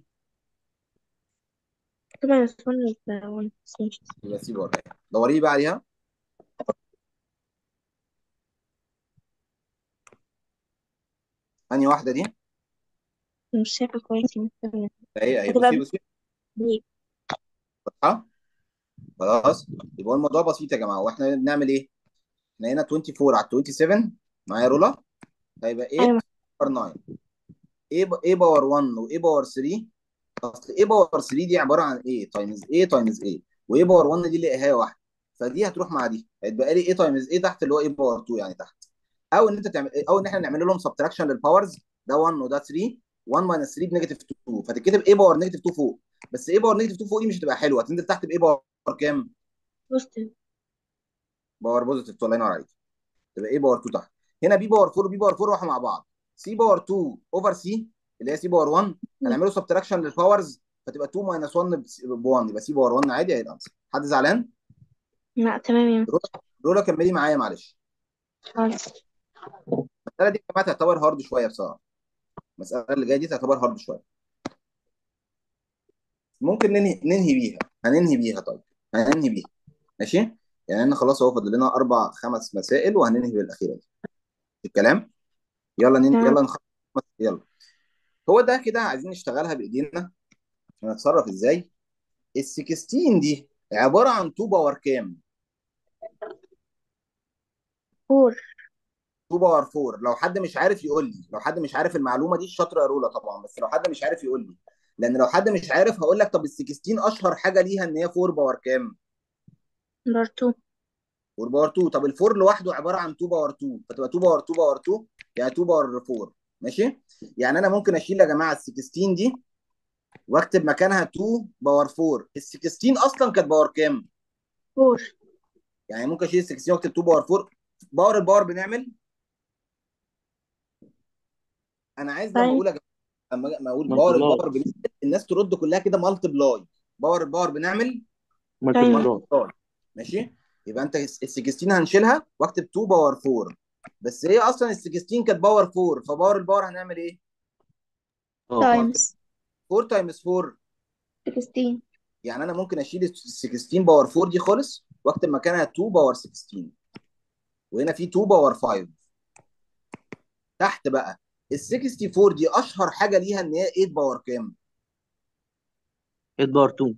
طبعا 1 يبقى 1 بس ماشي يبقى سي باور 1 دوريه بقى عليها انهي واحده دي مش شايفة كويس مثلا اهي اهي هتبقى بصي بصي دي واضحه خلاص يبقى هو الموضوع بسيط يا جماعه واحنا بنعمل ايه احنا هنا 24 على 27 معايا رولر هيبقى 8 أيوة باور 9 ايه ب- ايه باور 1 وايه باور 3 اصل ايه باور 3 دي عباره عن ايه تايمز ايه تايمز ايه وايه باور 1 دي اللي ايه واحده فدي هتروح مع دي هيتبقى لي ايه تايمز ايه تحت اللي هو ايه باور 2 يعني تحت او ان انت تعمل او ان احنا نعمل لهم سبتراكشن للباورز ده 1 وده 3 1 ماينس 3 بنيجاتيف 2 فتتكتب ايه باور نيجاتيف 2 فوق بس ايه باور نيجاتيف 2 فوق دي مش هتبقى حلوه هتنزل تحت بايه باور كام؟ بوزيتيف باور بوزيتيف الله ينور عليك تبقى ايه باور 2 تحت هنا بي باور 4 وبي باور 4 راحوا مع بعض سي باور 2 اوفر سي اللي هي سي باور 1 هنعمله سبتراكشن للباورز فتبقى 2 ماينس 1 ب 1 يبقى سي باور 1 عادي هي الانسر حد زعلان؟ لا تمام يا رولا رولا كملي معايا معلش خلاص المساله دي يا جماعه تعتبر هارد شويه بصراحه المساله اللي جايه دي تعتبر هارد شويه ممكن ننهي ننهي بيها هننهي بيها طيب هننهي بيها ماشي يعني احنا خلاص اهو فاضل لنا اربع خمس مسائل وهننهي بالاخيره دي الكلام يلا نن... تمام يلا نخلص يلا هو ده كده عايزين نشتغلها بايدينا هنتصرف ازاي ال 16 دي عباره عن 2 باور كام 4 2 باور 4 لو حد مش عارف يقول لي لو حد مش عارف المعلومه دي الشاطر يا رولا طبعا بس لو حد مش عارف يقول لي لان لو حد مش عارف هقول لك طب ال 16 اشهر حاجه ليها ان هي 4 باور كام باور 2 4 باور 2 طب الفور لوحده عباره عن 2 باور 2 فتبقى 2 باور 2 باور 2 يعني 2 باور 4 ماشي يعني انا ممكن اشيل يا جماعه ال 16 دي واكتب مكانها 2 باور 4 ال 16 اصلا كانت باور كام 4 يعني ممكن اشيل ال 16 واكتب 2 باور 4 باور الباور بنعمل انا عايز لما طيب اقول يا جماعه لما لما اقول باور مالتبلاي الباور بنعمل الناس ترد كلها كده مالتبلاي باور الباور بنعمل طيب مالتبلاي مالتبلاي ماشي يبقى انت ال 16 هنشيلها واكتب 2 باور 4 بس هي اصلا ال 16 كانت باور 4 فباور الباور هنعمل ايه؟ اه تايمز 4 تايمز 4 16 يعني انا ممكن اشيل ال 16 باور 4 دي خالص واكتب مكانها 2 باور 16 وهنا في 2 باور 5 تحت بقى ال 64 دي اشهر حاجه ليها ان هي 8 باور كام 8 باور 2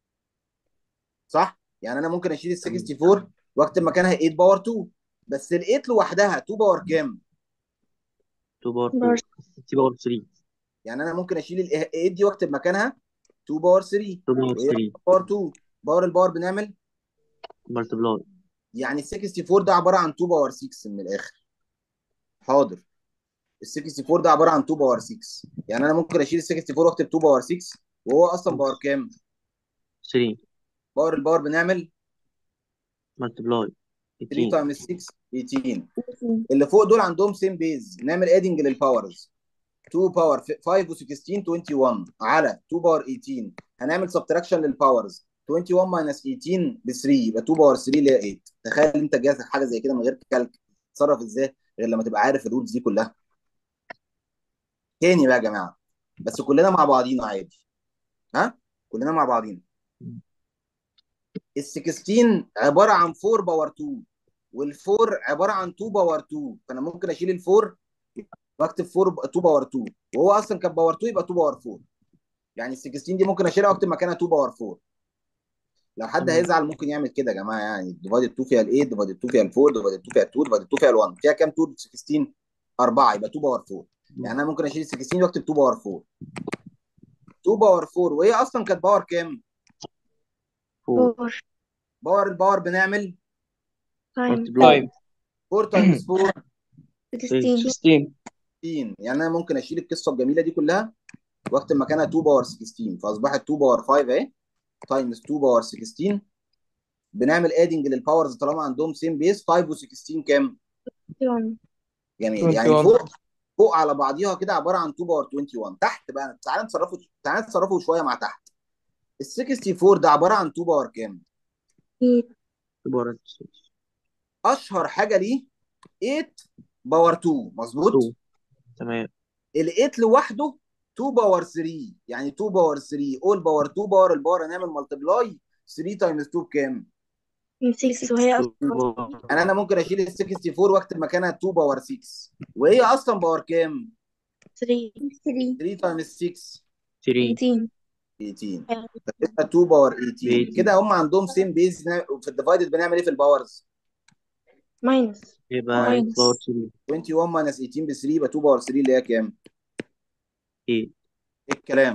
صح يعني انا ممكن اشيل ال 64 واكتب مكانها 8 باور 2 بس ال 8 لوحدها 2 باور كام 2 باور باور 4 6 باور 3 يعني انا ممكن اشيل ال 8 دي واكتب مكانها 2 باور 3 2 باور وهي 3 باور 2 باور الباور بنعمل مالتبلاي يعني ال 64 ده عباره عن 2 باور 6 من الاخر حاضر ال 64 ده عباره عن 2 باور 6 يعني انا ممكن اشيل ال 64 واكتب 2 باور 6 وهو اصلا باور كام 3 باور الباور بنعمل مالتبلاي 3 18 تايمز 6 18 اللي فوق دول عندهم سيم بيز نعمل ادنج للباورز 2 باور 5 و16 21 على 2 باور 18 هنعمل سبتراكشن للباورز 21 ماينس 18 ب 3 يبقى 2 باور 3 اللي هي 8 تخيل انت جاهز حاجه زي كده من غير كالك تتصرف ازاي غير لما تبقى عارف الرولز دي كلها تاني بقى يا جماعه بس كلنا مع بعضينا عادي ها كلنا مع بعضينا ال 16 عباره عن 4 باور 2 وال4 عباره عن 2 باور 2 فانا ممكن اشيل ال4 واكتب 4 2 باور 2 وهو اصلا كان باور 2 يبقى 2 باور 4 يعني ال 16 دي ممكن اشيلها واكتب مكانها 2 باور 4 لو حد تمام هيزعل ممكن يعمل كده يا جماعه يعني ديفايد 2 فيها ال 8 ديفايد 2 فيها ال 4 ديفايد 2 فيها ال 2 ديفايد 2 فيها ال 1 فيها كام 2 16 4 يبقى 2 باور 4 يعني انا ممكن اشيل ال 16 واكتب 2 باور 4 2 باور 4 وهي اصلا كانت باور كام؟ 4 4 باور الباور بنعمل تايم مالتبلاي 4 تايمز 4 16 16 16 يعني انا ممكن اشيل القصه الجميله دي كلها واكتب مكانها 2 باور 16 فاصبحت 2 باور 5 اهي تايمز 2 باور 16 بنعمل ادنج للباورز طالما عندهم سيم بيس 5 و16 كام؟ 21 جميل يعني 21 فوق فوق على بعضيها كده عباره عن 2 باور 21 تحت بقى تعالى نتصرفوا تعالى نتصرفوا شويه مع تحت ال 64 ده عباره عن 2 باور كام؟ باور 6 اشهر حاجه ليه 8 باور 2 مظبوط 2 تمام ال 8 لوحده 2 باور 3 يعني 2 باور 3 اول باور 2 باور الباور هنعمل ملتبلاي 3 تايمز 2 بكام؟ 6 وهي 2 باور يعني انا ممكن اشيل ال 64 واكتب مكانها 2 باور 6 وهي اصلا باور كام؟ 3 3 3 تايمز 6 3 18 18 فتبقى 2 باور 18 18. كده هم عندهم سيم بيز في الديفايدد بنعمل ايه في الباورز؟ ماينس يبقى Minus. باور 3 21 ماينس 18 ب 3 يبقى 2 باور 3 اللي هي كام؟ 8 ايه الكلام؟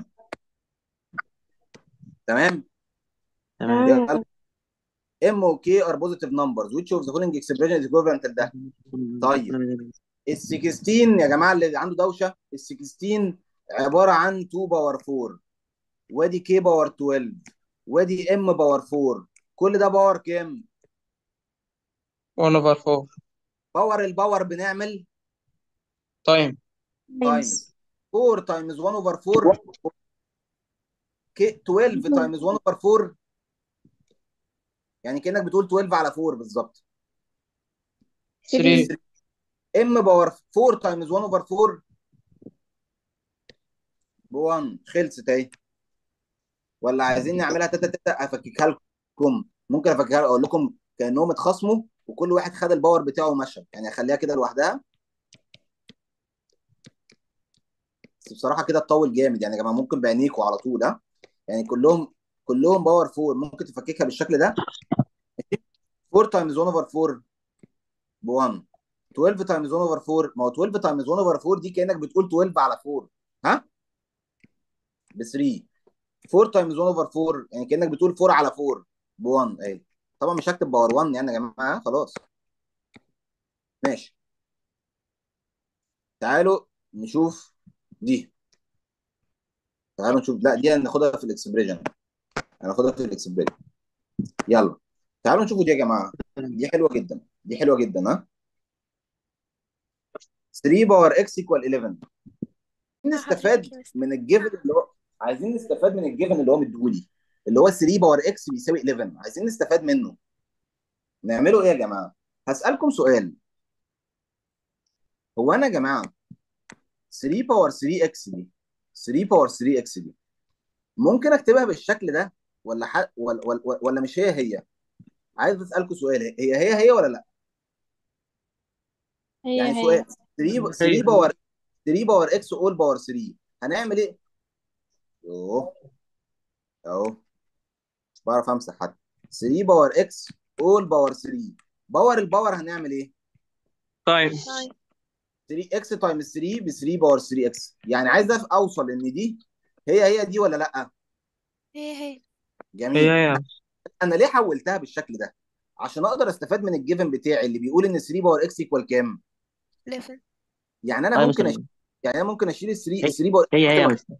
تمام؟ تمام يلا ام و كي ار بوزيتيف نمبرز which of the following expression is equivalent لده؟ طيب. ال 16 يا جماعه اللي عنده دوشه ال 16 عباره عن 2 باور 4 وادي كي باور 12 وادي ام باور 4 كل ده باور كام؟ 1 over 4 باور الباور بنعمل time تايمز 4 تايمز 1 اوفر 4 كي 12 تايمز 1 اوفر 4 يعني كانك بتقول 12 على 4 بالظبط 3 ام باور 4 تايمز 1 اوفر 4 ب 1 خلصت اهي ولا عايزين نعملها تاتا تاتا افككها لكم ممكن افككها اقول لكم كانهم اتخاصموا وكل واحد خد الباور بتاعه ومشى يعني اخليها كده لوحدها بس بصراحه كده تطول جامد يعني يا جماعه ممكن بعينيكوا على طول ها يعني كلهم كلهم باور 4 ممكن تفككها بالشكل ده 4 تايمز 1 اوفر 4 ب 1 12 تايمز 1 اوفر 4 ما هو 12 تايمز 1 اوفر 4 دي كانك بتقول 12 على 4 ها ب 3 4 تايمز 1 اوفر 4 يعني كانك بتقول 4 على 4 ب 1 اهي طبعا مش هكتب باور 1 يعني يا جماعه خلاص ماشي تعالوا نشوف دي تعالوا نشوف لا دي هناخدها في الاكسبريشن هناخدها في الاكسبريشن يلا تعالوا نشوفوا دي يا جماعه دي حلوه جدا دي حلوه جدا ها 3 باور اكس ايكوال 11 نستفاد من الجيفن اللي هو عايزين نستفاد من الجيفن اللي هو مديهولي اللي هو 3 باور اكس بيساوي 11 عايزين نستفاد منه نعمله ايه يا جماعه هسألكم سؤال هو انا يا جماعه 3 باور 3 اكس دي 3 باور 3 اكس دي ممكن اكتبها بالشكل ده ولا ح... ولا, ولا, ولا مش هي هي عايز اسالكم سؤال هي هي هي ولا لا هي يعني هي سؤال 3 3 باور 3 باور اكس اول باور 3 هنعمل ايه اهو اهو بعرف امسح حتى 3 باور اكس اول باور 3 باور الباور هنعمل ايه time 3 اكس تايمز 3 ب 3 باور 3 اكس يعني عايز أف- اوصل ان دي هي هي دي ولا لا هي هي هي جميل هي انا ليه حولتها بالشكل ده عشان اقدر استفاد من الجيفن بتاعي اللي بيقول ان 3 باور اكس ايكوال كام 11 يعني انا ايوه ممكن مثلا أشيل يعني انا ممكن اشيل ال 3 هي- ال 3 باور هي هي أكس مثلا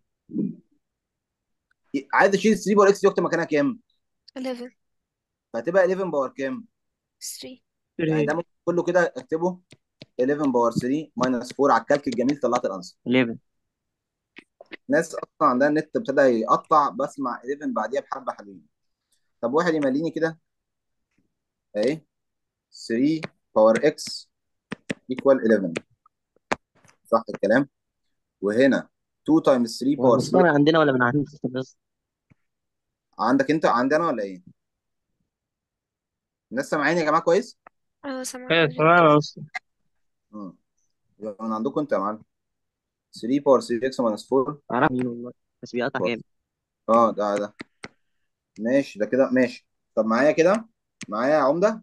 عايز اشيل ال 3 باور اكس دي واكتب مكانها كام 11 فهتبقى 11 باور كام 3 يعني ده ممكن كله كده اكتبه 11 باور 3 ماينس 4 على الكالك الجميل طلعت الانسر 11 ناس اصلا عندها النت ابتدى يقطع بسمع 11 بعديها بحبه حلوين طب واحد يمليني كده اهي 3 باور اكس ايكوال 11 صح الكلام وهنا 2 تايمز 3 هو باور المصطلح 3 عندنا ولا من عندنا بس عندك انت عندنا ولا ايه؟ الناس سامعين يا جماعه كويس؟ اه سامعة هي كل تمام يا أستاذ امم يبقى من عندكم انت يا معلم 3 باور 3 اكس ماينس 4 اعرف مين والله بس بيقطع باور. جامد اه ده ده ماشي ده كده ماشي طب معايا كده معايا يا عمده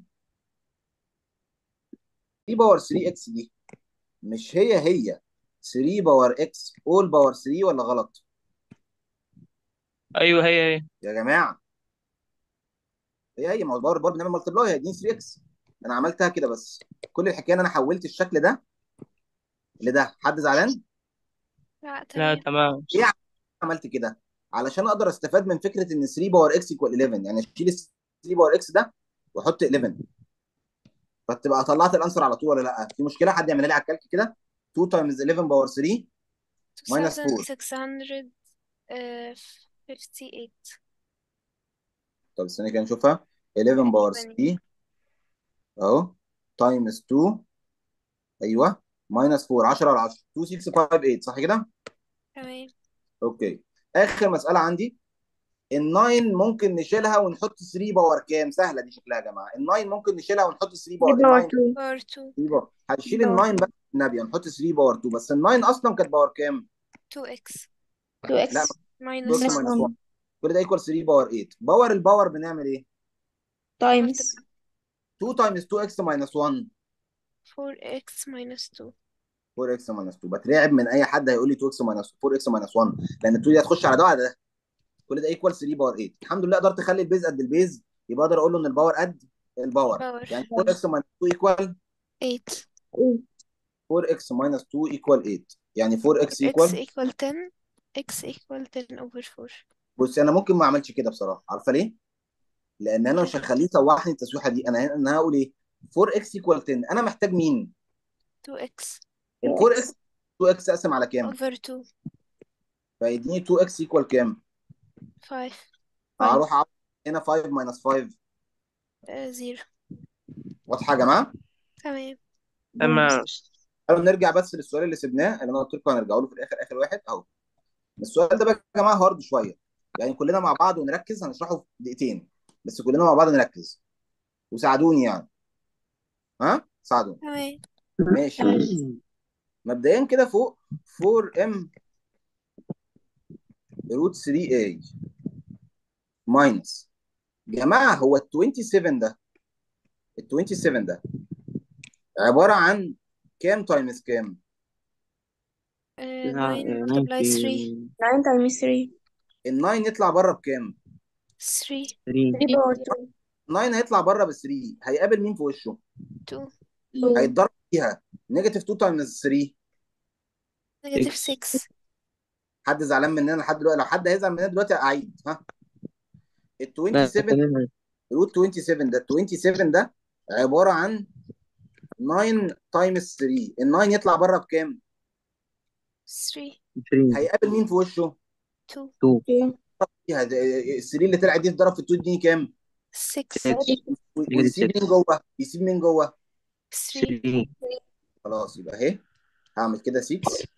3 باور 3 اكس دي مش هي هي 3 باور اكس اول باور 3 ولا غلط؟ أيوه هي هي يا جماعه هي هي ما هو الباور باور بنعمل مالتبلاي هي دي 3 اكس انا عملتها كده بس كل الحكايه ان انا حولت الشكل ده لده حد زعلان؟ لا لا تمام تمام ليه عملت كده؟ علشان اقدر استفاد من فكره ان 3 باور اكس ايكوال 11 يعني اشيل ال 3 باور اكس ده واحط 11 فتبقى طلعت الانسر على طول ولا لا؟ في مشكله حد يعملها لي على الكالك كده 2 تايمز 11 باور 3 minus 4 2658 طب استنى كده نشوفها 11 باور 3 اهو تايمز 2 ايوه ماينس 4 10 على 10 2 6 5 8 صح كده تمام اوكي اخر مساله عندي ال 9 ممكن نشيلها ونحط 3 باور كام سهله دي شكلها يا جماعه ال 9 ممكن نشيلها ونحط 3 باور 3 باور 9 2 باور 2 3 باور هنشيل ال باور 9 بس النبي هنحط 3 باور 2 بس ال 9 اصلا كانت باور كام 2x 2x لا 2 minus اكس minus 1 ماينس 1 1 كل ده ايكوال 3 باور 8 باور الباور بنعمل ايه times 2 تايمز 2 اكس ماينس 1 4x minus 2 4 اكس ماينس 2 بترعب من اي حد هيقول لي 2 اكس ماينس 4 اكس ماينس 1 لان 2 دي هتخش على ده وعلى ده كل ده ايكوال 3 باور 8 الحمد لله قدرت اخلي البيز قد البيز يبقى اقدر اقول له ان الباور قد الباور باور يعني 4 اكس ماينس 2 ايكوال 8 4 اكس ماينس 2 ايكوال 8 يعني 4 اكس x ايكوال equal 10 x equal 10 over 4 بص انا ممكن ما اعملش كده بصراحه عارفه ليه؟ لان انا مش هخليه يسوحني التسويحه دي انا انا هقول ايه 4 اكس ايكوال 10 انا محتاج مين؟ 2x ال 4 اكس 2 اكس اقسم على كام؟ over 2 فيديني 2 اكس ايكوال كام؟ 5 هروح اعوض هنا 5 ماينس 5 0 واضحه يا جماعه؟ تمام تمام تعالوا نرجع بس للسؤال اللي سيبناه اللي انا قلت لكم هنرجع له في الاخر اخر واحد اهو السؤال ده بقى يا جماعه هارد شويه يعني كلنا مع بعض ونركز هنشرحه في دقيقتين بس كلنا مع بعض نركز وساعدوني يعني ها ساعدوني تمام ماشي مبدئيا كده فوق 4m روت 3a ماينس جماعه هو ال 27 ده ال 27 ده عباره عن كام تايمز كام؟ آه، تسعة 9 آه، multiply 3 ممكن 9 times 3 ال 9 يطلع بره بكام؟ 3 3 3 باور 2 9 هيطلع بره ب 3 هيقابل مين في وشه؟ 2 2 هيتضرب فيها نيجاتيف 2 تايمز 3 negative 6 حد زعلان مننا لحد دلوقتي لو حد هيزعل مننا دلوقتي اعيد ها ال لا 27 تمام روت 27 ده ال 27 ده عباره عن 9 تايمز 3 ال 9 يطلع بره بكام؟ 3 3 هيقابل مين في وشه؟ 2 2 فيها ال 3 اللي طلعت دي تضرب في 2 دي كام؟ 6 6 ويسيب مين جوه؟ يسيب مين جوه؟ 3 3 خلاص يبقى اهي هعمل كده 6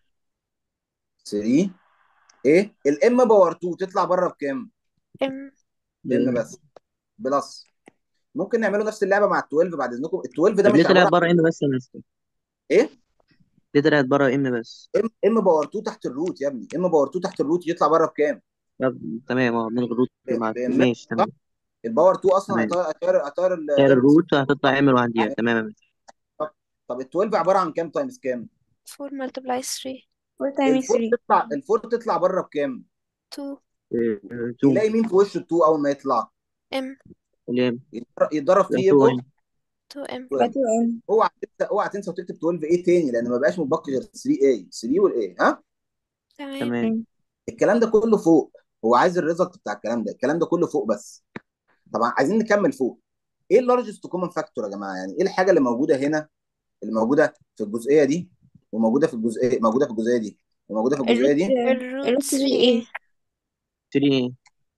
3 ايه؟ الام باور 2 تطلع بره بكام؟ m ام بس بلس ممكن نعملوا نفس اللعبه مع ال 12 بعد اذنكم ال 12 ده طب ليه مش طلعت عباره بره ام بس يا مستر؟ ايه؟ ليه طلعت بره ام بس؟ ام ام باور 2 تحت الروت يا ابني ام باور 2 تحت الروت يطلع بره بكام؟ طب تمام اه نلغي الروت ب- مع بإم ماشي صح؟ تمام الباور 2 اصلا تمام هيطير هيطير هيطير ال غير ام الروت هتطلع ام لوحديها تمام يا مستر طب ال 12 عباره عن كام تايمز كام؟ 4 multiply 3 4 ال times 4 3 تطلع ال 4 تطلع بره بكام؟ 2 2 يلاقي مين في وشه ال 2 اول ما يطلع؟ m الام يتضرب يتضرب فيه 2 يبقوا ام 2 m 12 2m اوعى تنسى اوعى تنسى وتكتب 12 ايه تاني لان ما بقاش متبقي غير 3 a 3 والايه ها؟ تمام تمام الكلام ده كله فوق هو عايز الريزلت بتاع الكلام ده الكلام ده كله فوق بس طبعا عايزين نكمل فوق ايه اللارجست كومن فاكتور يا جماعه يعني ايه الحاجه اللي موجوده هنا اللي موجوده في الجزئيه دي وموجوده في الجزئيه موجوده في الجزئيه دي وموجوده في الجزئيه الروت دي الروت الروت 3 3a a 3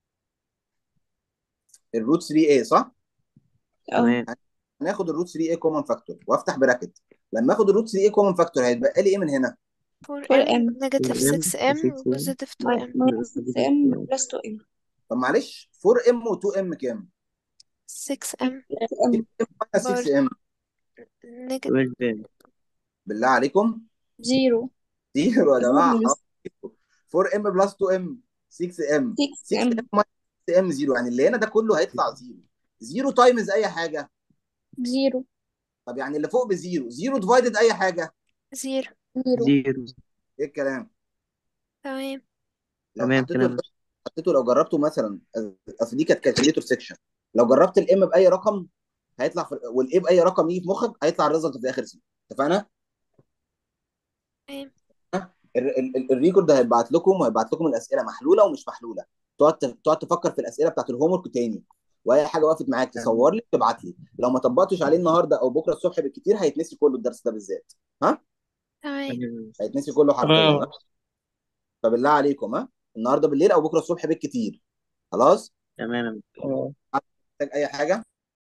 الروت 3 a صح اه تمام هناخد الروت 3 a كومن فاكتور وافتح براكت لما اخد الروت 3 a كومن فاكتور هيتبقى لي ايه من هنا 4m 4m negative 4m 6m 6m positive 2m minus 6m plus 2m طب معلش 4 m و 2 m كام 6m 6m 6 بار 6 m negative 12 ام بالله عليكم زيرو زيرو يا جماعه زيرو حرام 4 m بلس 2 m 6 m 6 6m m minus 6 m زيرو يعني اللي هنا ده كله هيطلع زيرو زيرو تايمز اي حاجه زيرو طب يعني اللي فوق بزيرو زيرو ديفايدد اي حاجه 0 زيرو زيرو ايه الكلام تمام لو تمام حطيته تمام حطيته لو جربته مثلا اصل دي كانت كالكوليتور سيكشن لو جربت الام باي رقم هيطلع في والاي باي رقم يجي في مخك هيطلع الريزلت في الاخر زيرو اتفقنا؟ تمام ال- ال- ال- الريكورد ده هيبعت لكم وهيبعت لكم الاسئله محلوله ومش محلوله تقعد تقعد تفكر في الاسئله بتاعت الهوم ورك تاني واي حاجه وقفت معاك تصور لي تبعت لي لو ما طبقتش عليه النهارده او بكره الصبح بالكتير هيتنسي كله الدرس ده بالذات ها تمام تمام هيتنسي كله حرفيا تمام ها؟ فبالله عليكم ها النهارده بالليل او بكره الصبح بالكتير خلاص تمام اه محتاج اي حاجه